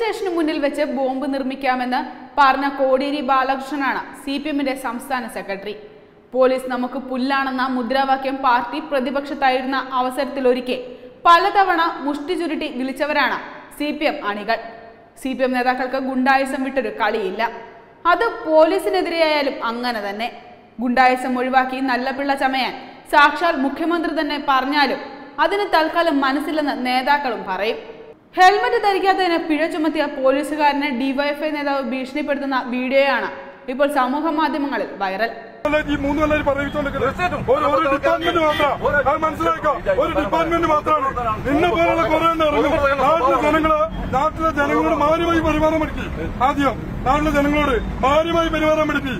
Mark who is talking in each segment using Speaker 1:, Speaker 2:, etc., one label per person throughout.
Speaker 1: സ്റ്റേഷന് മുന്നിൽ വെച്ച് ബോംബ് നിർമ്മിക്കാമെന്ന് പറഞ്ഞ കോടിയേരി ബാലകൃഷ്ണനാണ് സി പി എമ്മിന്റെ സംസ്ഥാന സെക്രട്ടറി പോലീസ് നമുക്ക് പുല്ലാണെന്ന മുദ്രാവാക്യം പാർട്ടി പ്രതിപക്ഷത്തായിരുന്ന അവസരത്തിലൊരിക്കെ പലതവണ മുഷ്ടി ചുരുട്ടി വിളിച്ചവരാണ് സി പി എം അണികൾ സി പി എം നേതാക്കൾക്ക് ഗുണ്ടായുസം വിട്ടൊരു കളിയില്ല അത് പോലീസിനെതിരെയായാലും അങ്ങനെ തന്നെ ഗുണ്ടായുസം ഒഴിവാക്കി നല്ല പിള്ള ചമയാൻ സാക്ഷാൽ മുഖ്യമന്ത്രി തന്നെ പറഞ്ഞാലും അതിന് തൽക്കാലം മനസ്സില്ലെന്ന് നേതാക്കളും പറയും ഹെൽമറ്റ് ധരിക്കാത്തതിന് പിഴ ചുമത്തിയ പോലീസുകാരനെ ഡിവൈഎഫ്ഐ നേതാവ് ഭീഷണിപ്പെടുത്തുന്ന വീഡിയോയാണ് ഇപ്പോൾ സമൂഹ മാധ്യമങ്ങളിൽ വൈറൽ
Speaker 2: കൊല്ലം ഈ മൂന്ന് കൊല്ലം പറയിച്ചോണ്ടിരിക്കുന്നത് ഒരു ഒരു ഡിപ്പാർട്ട്മെന്റ് മാത്രം അത് മനസ്സിലാക്കാം ഒരു ഡിപ്പാർട്ട്മെന്റ് മാത്രമാണ് നിന്നെ പോലുള്ള കുറെ എണ്ണം ഇറങ്ങും നാട്ടിലെ ജനങ്ങള് നാട്ടിലെ ജനങ്ങളോട് മാന്യമായി പെരുമാറാൻ പഠിക്കി ആദ്യം നാട്ടിലെ ജനങ്ങളോട് മാന്യമായി പെരുമാറാൻ പഠിക്കി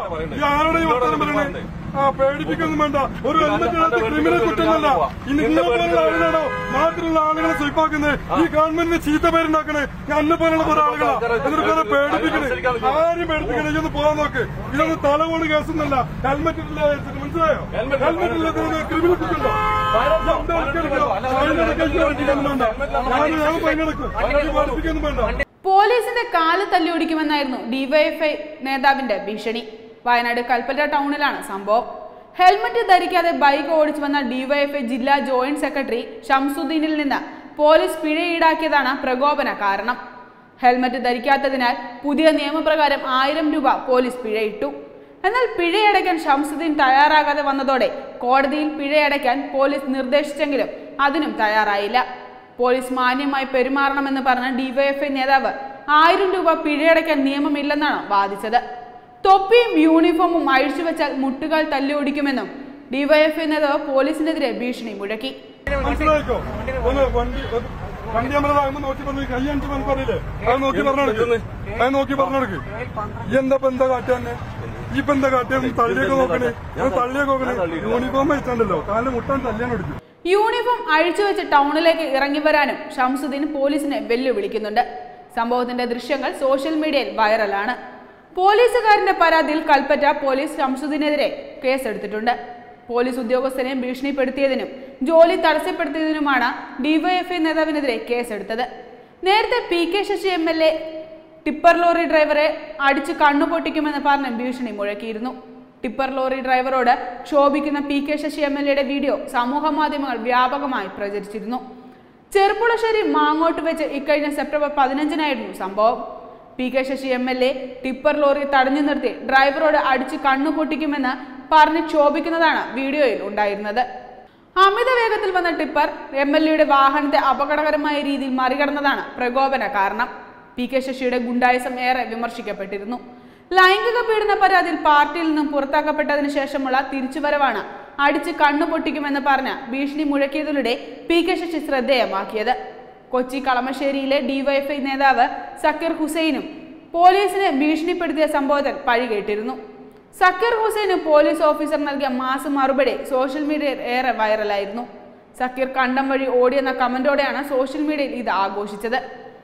Speaker 2: ഈ ആരുടെ ഈ വർത്തമാനം പറയണേ ആ പേടിപ്പിക്കൊന്നും വേണ്ട ഒരു ഹെൽമെറ്റ് ക്രിമിനൽ കുറ്റമല്ല ഈ നിന്നെ പോലുള്ള ആളുകളാണോ നാട്ടിലുള്ള ആളുകളെ സ്വീപ്പാക്കുന്നത് ഈ ഗവൺമെന്റിന് ചീത്ത പേരുണ്ടാക്കണേ ഞാൻ എന്നെ പോലുള്ള കുറെ ആളുകളാ എന്നിട്ട് കുറെ പേടിപ്പിക്കണേ ആരും പേടിപ്പിക്കണേ ഇതൊന്ന് പോകാൻ നോക്ക് ഇതൊന്നും തലകോട് കേസൊന്നല്ല ഹെൽമെറ്റ് ഇല്ല വെച്ചിട്ട് മനസ്സിലായോ ഹെൽമെറ്റ് ഇല്ലാത്തതിന് ക്രിമിനൽ കുറ്റമുണ്ടോ എന്താ ആൾക്കാർക്ക് അതിനിടയ്ക്ക് പഠിപ്പിക്കൊന്നും വേണ്ട ഞാൻ ഞാൻ പങ്കെടുക്കും എനിക്ക് പഠിപ്പിക്കൊന്നും വേണ്ട
Speaker 1: പോലീസിന്റെ കാല് തല്ലിയൊടിക്കുമെന്നായിരുന്നു ഡിവൈഎഫ്ഐ നേതാവിന്റെ ഭീഷണി വയനാട് കൽപ്പറ്റ ടൗണിലാണ് സംഭവം ഹെൽമറ്റ് ധരിക്കാതെ ബൈക്ക് ഓടിച്ചു വന്ന ഡിവൈഎഫ്ഐ ജില്ലാ ജോയിന്റ് സെക്രട്ടറി ഷംസുദ്ദീനിൽ നിന്ന് പോലീസ് പിഴ ഈടാക്കിയതാണ് പ്രകോപന കാരണം ഹെൽമറ്റ് ധരിക്കാത്തതിനാൽ പുതിയ നിയമപ്രകാരം ആയിരം രൂപ പോലീസ് പിഴയിട്ടു എന്നാൽ പിഴയടയ്ക്കാൻ ഷംസുദ്ദീൻ തയ്യാറാകാതെ വന്നതോടെ കോടതിയിൽ പിഴയടയ്ക്കാൻ പോലീസ് നിർദ്ദേശിച്ചെങ്കിലും അതിനും തയ്യാറായില്ല പോലീസ് മാന്യമായി പെരുമാറണമെന്ന് പറഞ്ഞ ഡിവൈഎഫ്ഐ നേതാവ് ആയിരം രൂപ പിഴയടയ്ക്കാൻ നിയമമില്ലെന്നാണ് വാദിച്ചത് തൊപ്പിയും യൂണിഫോമും അഴിച്ചുവെച്ചാൽ മുട്ടുകാൽ തല്ലിയൊടിക്കുമെന്നും ഡിവൈഎഫ്ഐ നേതാവ് പോലീസിനെതിരെ ഭീഷണി മുഴക്കി
Speaker 2: മനസ്സിലായിക്കോ ഒന്ന് വണ്ടി വണ്ടി നമ്മളതാകുമ്പോ നോക്കി പറഞ്ഞു കൈ അഞ്ച് നമുക്ക് പറയില്ലേ അത് നോക്കി പറഞ്ഞെടുക്ക് അത് നോക്കി പറഞ്ഞെടുക്ക് ഈ എന്താ ഇപ്പൊ എന്താ കാട്ടാന്നെ ഈ ഇപ്പൊ എന്താ കാട്ടിയ തള്ളിയൊക്കെ നോക്കണേ ഞാൻ തള്ളിയൊക്കെ നോക്കണേ യൂണിഫോം വെച്ചിട്ടുണ്ടല്ലോ കാലിന് മുട്ടാൻ തല്ലാൻ എടുക്കും
Speaker 1: യൂണിഫോം അഴിച്ചുവെച്ച് ടൗണിലേക്ക് ഇറങ്ങി വരാനും ഷംസുദ്ദീൻ പോലീസിനെ വെല്ലുവിളിക്കുന്നുണ്ട് സംഭവത്തിന്റെ ദൃശ്യങ്ങൾ സോഷ്യൽ മീഡിയയിൽ വൈറലാണ് പോലീസുകാരന്റെ പരാതിയിൽ കൽപ്പറ്റ പോലീസ് ഷംസുദ്ദീനെതിരെ കേസെടുത്തിട്ടുണ്ട് പോലീസ് ഉദ്യോഗസ്ഥനെ ഭീഷണിപ്പെടുത്തിയതിനും ജോലി തടസ്സപ്പെടുത്തിയതിനുമാണ് ഡിവൈഎഫ്ഐ നേതാവിനെതിരെ കേസെടുത്തത് നേരത്തെ P K Shashi M L A tipper lorry ഡ്രൈവറെ അടിച്ച് കണ്ണു പൊട്ടിക്കുമെന്ന് പറഞ്ഞ് ഭീഷണി മുഴക്കിയിരുന്നു ടിപ്പർ ലോറി ഡ്രൈവറോട് ക്ഷോഭിക്കുന്ന P K Shashi M L എയുടെ വീഡിയോ സമൂഹ മാധ്യമങ്ങൾ വ്യാപകമായി പ്രചരിച്ചിരുന്നു ചെറുപ്പുളശ്ശേരി മാങ്ങോട്ട് വെച്ച് ഇക്കഴിഞ്ഞ സെപ്റ്റംബർ പതിനഞ്ചിനായിരുന്നു സംഭവം P K Shashi M L A tipper lorry തടഞ്ഞു നിർത്തി ഡ്രൈവറോട് അടിച്ച് കണ്ണു പൊട്ടിക്കുമെന്ന് പറഞ്ഞ് ക്ഷോഭിക്കുന്നതാണ് വീഡിയോയിൽ ഉണ്ടായിരുന്നത് അമിത വേഗത്തിൽ വന്ന ടിപ്പർ എം എൽ എയുടെ വാഹനത്തെ അപകടകരമായ രീതിയിൽ മറികടന്നതാണ് പ്രകോപന കാരണം പി കെ ശശിയുടെ ഗുണ്ടായിസം ഏറെ വിമർശിക്കപ്പെട്ടിരുന്നു ലൈംഗിക പീഡന പരാതിയിൽ പാർട്ടിയിൽ നിന്നും പുറത്താക്കപ്പെട്ടതിന് ശേഷമുള്ള തിരിച്ചുവരവാണ് അടിച്ച് കണ്ണു പൊട്ടിക്കുമെന്ന് പറഞ്ഞ ഭീഷണി മുഴക്കിയതിലൂടെ പി കെ ശശി ശ്രദ്ധേയമാക്കിയത് കൊച്ചി കളമശ്ശേരിയിലെ ഡിവൈഎഫ്ഐ നേതാവ് സക്കീർ ഹുസൈനും പോലീസിനെ ഭീഷണിപ്പെടുത്തിയ സംഭവത്തിൽ പഴികേട്ടിരുന്നു സക്കീർ ഹുസൈന് പോലീസ് ഓഫീസർ നൽകിയ മാസ് മറുപടി സോഷ്യൽ മീഡിയയിൽ ഏറെ വൈറലായിരുന്നു സക്കീർ കണ്ടം വഴി ഓടിയെന്ന കമന്റോടെയാണ് സോഷ്യൽ മീഡിയയിൽ ഇത് ആഘോഷിച്ചത്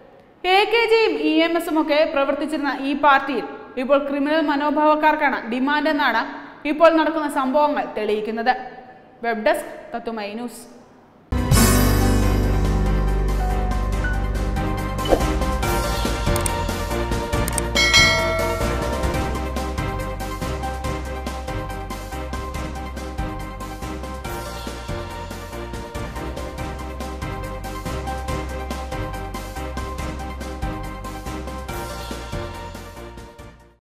Speaker 1: എ കെ ജിയും ഇ എം എസും ഒക്കെ പ്രവർത്തിച്ചിരുന്ന ഈ പാർട്ടിയിൽ ഇപ്പോൾ ക്രിമിനൽ മനോഭാവക്കാർക്കാണ് ഡിമാൻഡ് എന്നാണ് ഇപ്പോൾ നടക്കുന്ന സംഭവങ്ങൾ തെളിയിക്കുന്നത് വെബ് ഡെസ്ക് തത്തുമൈ ന്യൂസ്